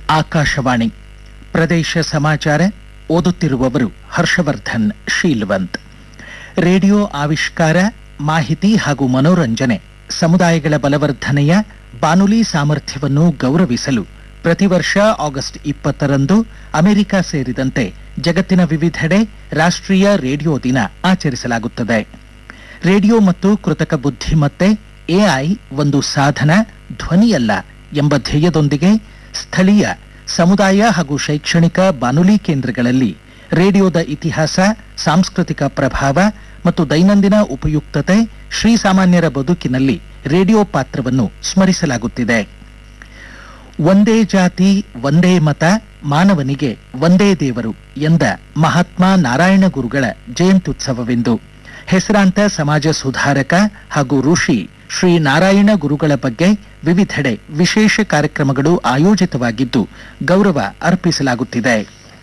ಆಕಾಶವಾಣಿ ಪ್ರದೇಶ ಸಮಾಚಾರ ಓದುತ್ತಿರುವವರು ಹರ್ಷವರ್ಧನ್ ಶೀಲ್ವಂತ್ ರೇಡಿಯೋ ಆವಿಷ್ಕಾರ ಮಾಹಿತಿ ಹಾಗೂ ಮನೋರಂಜನೆ ಸಮುದಾಯಗಳ ಬಲವರ್ಧನೆಯ ಬಾನುಲಿ ಸಾಮರ್ಥ್ಯವನ್ನು ಗೌರವಿಸಲು ಪ್ರತಿ ವರ್ಷ ಆಗಸ್ಟ್ ಇಪ್ಪತ್ತರಂದು ಅಮೆರಿಕ ಸೇರಿದಂತೆ ಜಗತ್ತಿನ ವಿವಿಧೆಡೆ ರಾಷ್ಟ್ರೀಯ ರೇಡಿಯೋ ದಿನ ಆಚರಿಸಲಾಗುತ್ತದೆ ರೇಡಿಯೋ ಮತ್ತು ಕೃತಕ ಬುದ್ಧಿಮತ್ತೆ ಎಐ ಒಂದು ಸಾಧನ ಧ್ವನಿಯಲ್ಲ ಎಂಬ ಧ್ಯೇಯದೊಂದಿಗೆ ಸ್ಥಳೀಯ ಸಮುದಾಯ ಹಾಗೂ ಶೈಕ್ಷಣಿಕ ಬಾನುಲಿ ಕೇಂದ್ರಗಳಲ್ಲಿ ರೇಡಿಯೋದ ಇತಿಹಾಸ ಸಾಂಸ್ಕೃತಿಕ ಪ್ರಭಾವ ಮತ್ತು ದೈನಂದಿನ ಉಪಯುಕ್ತತೆ ಶ್ರೀಸಾಮಾನ್ಯರ ಬದುಕಿನಲ್ಲಿ ರೇಡಿಯೋ ಪಾತ್ರವನ್ನು ಸ್ಮರಿಸಲಾಗುತ್ತಿದೆ ಒಂದೇ ಜಾತಿ ಒಂದೇ ಮತ ಮಾನವನಿಗೆ ಒಂದೇ ದೇವರು ಎಂದ ಮಹಾತ್ಮ ನಾರಾಯಣ ಗುರುಗಳ ಜಯಂತ್ಯುತ್ಸವವೆಂದು ಹೆಸರಾಂತ ಸಮಾಜ ಸುಧಾರಕ ಹಾಗೂ ಋಷಿ ಶ್ರೀ ನಾರಾಯಣ ಗುರುಗಳ ಬಗ್ಗೆ ವಿವಿಧೆಡೆ ವಿಶೇಷ ಕಾರ್ಯಕ್ರಮಗಳು ಆಯೋಜಿತವಾಗಿದ್ದು ಗೌರವ ಅರ್ಪಿಸಲಾಗುತ್ತಿದೆ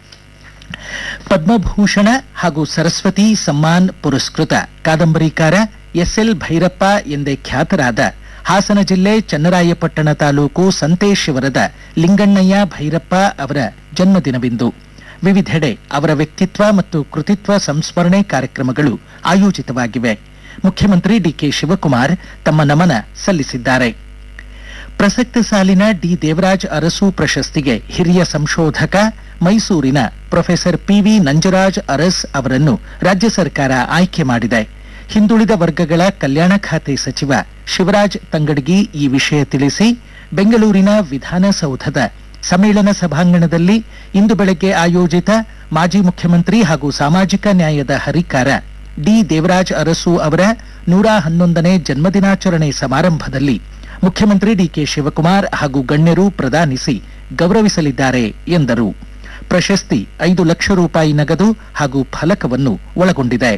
ಪದ್ಮಭೂಷಣ ಹಾಗೂ ಸರಸ್ವತಿ ಸಮ್ಮಾನ್ ಪುರಸ್ಕೃತ ಕಾದಂಬರಿಕಾರ ಎಸ್ಎಲ್ ಭೈರಪ್ಪ ಎಂದೇ ಖ್ಯಾತರಾದ ಹಾಸನ ಜಿಲ್ಲೆ ಚನ್ನರಾಯಪಟ್ಟಣ ತಾಲೂಕು ಸಂತೇಶ್ವರದ ಲಿಂಗಣ್ಣಯ್ಯ ಭೈರಪ್ಪ ಅವರ ಜನ್ಮದಿನವಿಂದು ವಿವಿಧೆಡೆ ಅವರ ವ್ಯಕ್ತಿತ್ವ ಮತ್ತು ಕೃತಿತ್ವ ಸಂಸ್ಮರಣೆ ಕಾರ್ಯಕ್ರಮಗಳು ಆಯೋಜಿತವಾಗಿವೆ ಮುಖ್ಯಮಂತ್ರಿ ಡಿಕೆ ಶಿವಕುಮಾರ್ ತಮ್ಮ ನಮನ ಸಲ್ಲಿಸಿದ್ದಾರೆ ಪ್ರಸಕ್ತ ಸಾಲಿನ ಡಿ ದೇವರಾಜ್ ಅರಸು ಪ್ರಶಸ್ತಿಗೆ ಹಿರಿಯ ಸಂಶೋಧಕ ಮೈಸೂರಿನ ಪ್ರೊಫೆಸರ್ ಪಿವಿ ನಂಜರಾಜ್ ಅರಸ್ ಅವರನ್ನು ರಾಜ್ಯ ಸರ್ಕಾರ ಆಯ್ಕೆ ಮಾಡಿದೆ ಹಿಂದುಳಿದ ವರ್ಗಗಳ ಕಲ್ಯಾಣ ಖಾತೆ ಸಚಿವ ಶಿವರಾಜ್ ತಂಗಡಗಿ ಈ ವಿಷಯ ತಿಳಿಸಿ ಬೆಂಗಳೂರಿನ ವಿಧಾನಸೌಧದ ಸಮ್ಮೇಳನ ಸಭಾಂಗಣದಲ್ಲಿ ಇಂದು ಬೆಳಗ್ಗೆ ಆಯೋಜಿತ ಮಾಜಿ ಮುಖ್ಯಮಂತ್ರಿ ಹಾಗೂ ಸಾಮಾಜಿಕ ನ್ಯಾಯದ ಹರಿಕಾರ ಡಿ ದೇವರಾಜ್ ಅರಸು ಅವರ ನೂರ ಹನ್ನೊಂದನೇ ಜನ್ಮದಿನಾಚರಣೆ ಸಮಾರಂಭದಲ್ಲಿ ಮುಖ್ಯಮಂತ್ರಿ ಡಿಕೆ ಶಿವಕುಮಾರ್ ಹಾಗೂ ಗಣ್ಯರು ಪ್ರದಾನಿಸಿ ಗೌರವಿಸಲಿದ್ದಾರೆ ಎಂದರು ಪ್ರಶಸ್ತಿ ಐದು ಲಕ್ಷ ರೂಪಾಯಿ ನಗದು ಹಾಗೂ ಫಲಕವನ್ನು ಒಳಗೊಂಡಿದೆ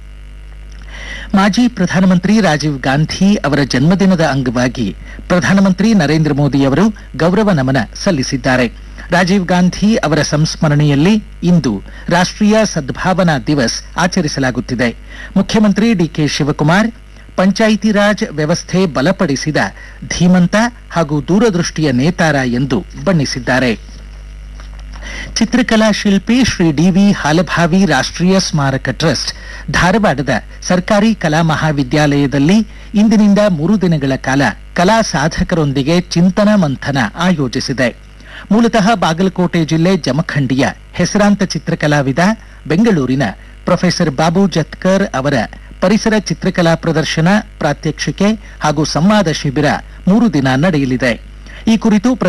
ಮಾಜಿ ಪ್ರಧಾನಮಂತ್ರಿ ರಾಜೀವ್ ಗಾಂಧಿ ಅವರ ಜನ್ಮದಿನದ ಅಂಗವಾಗಿ ಪ್ರಧಾನಮಂತ್ರಿ ನರೇಂದ್ರ ಮೋದಿ ಅವರು ಗೌರವ ನಮನ ಸಲ್ಲಿಸಿದ್ದಾರೆ ರಾಜೀವ್ ಗಾಂಧಿ ಅವರ ಸಂಸ್ಮರಣೆಯಲ್ಲಿ ಇಂದು ರಾಷ್ಟ್ರೀಯ ಸದ್ಭಾವನಾ ದಿವಸ್ ಆಚರಿಸಲಾಗುತ್ತಿದೆ ಮುಖ್ಯಮಂತ್ರಿ ಡಿಕೆ ಶಿವಕುಮಾರ್ ಪಂಚಾಯಿತಿ ರಾಜ್ ವ್ಯವಸ್ಥೆ ಬಲಪಡಿಸಿದ ಧೀಮಂತ ಹಾಗೂ ದೂರದೃಷ್ಟಿಯ ನೇತಾರ ಎಂದು ಬಣ್ಣಿಸಿದ್ದಾರೆ ಚಿತ್ರಕಲಾ ಶಿಲ್ಪಿ ಶ್ರೀ ಡಿವಿ ಹಾಲಭಾವಿ ರಾಷ್ಟ್ರೀಯ ಸ್ಮಾರಕ ಟ್ರಸ್ಟ್ ಧಾರವಾಡದ ಸರ್ಕಾರಿ ಕಲಾ ಮಹಾವಿದ್ಯಾಲಯದಲ್ಲಿ ಇಂದಿನಿಂದ ಮೂರು ದಿನಗಳ ಕಾಲ ಕಲಾ ಸಾಧಕರೊಂದಿಗೆ ಚಿಂತನ ಮಂಥನ ಆಯೋಜಿಸಿದೆ ಮೂಲತಃ ಬಾಗಲಕೋಟೆ ಜಿಲ್ಲೆ ಜಮಖಂಡಿಯ ಹೆಸರಾಂತ ಚಿತ್ರಕಲಾವಿದ ಬೆಂಗಳೂರಿನ ಪ್ರೊಫೆಸರ್ ಬಾಬು ಜತ್ಕರ್ ಅವರ ಪರಿಸರ ಚಿತ್ರಕಲಾ ಪ್ರದರ್ಶನ ಪ್ರಾತ್ಯಕ್ಷಿಕೆ ಹಾಗೂ ಸಂವಾದ ಶಿಬಿರ ಮೂರು ದಿನ ನಡೆಯಲಿದೆ ಈ ಕುರಿತು